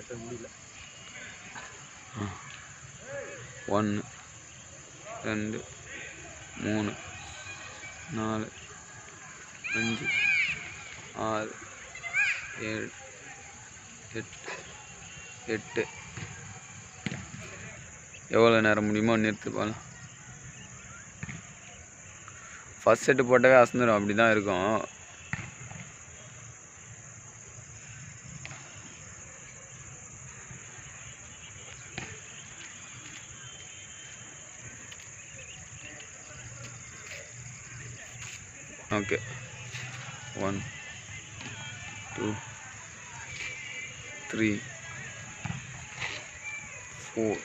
கட்ட முடியல ஒன்று ரெண்டு மூணு நாலு அஞ்சு ஆறு ஏழு எட்டு எட்டு எவ்வளோ நேரம் முடியுமோ நிறுத்து போகலாம் ஃபஸ்ட் செட்டு போட்டாவே அசந்துடும் அப்படி தான் இருக்கும் okay one two three four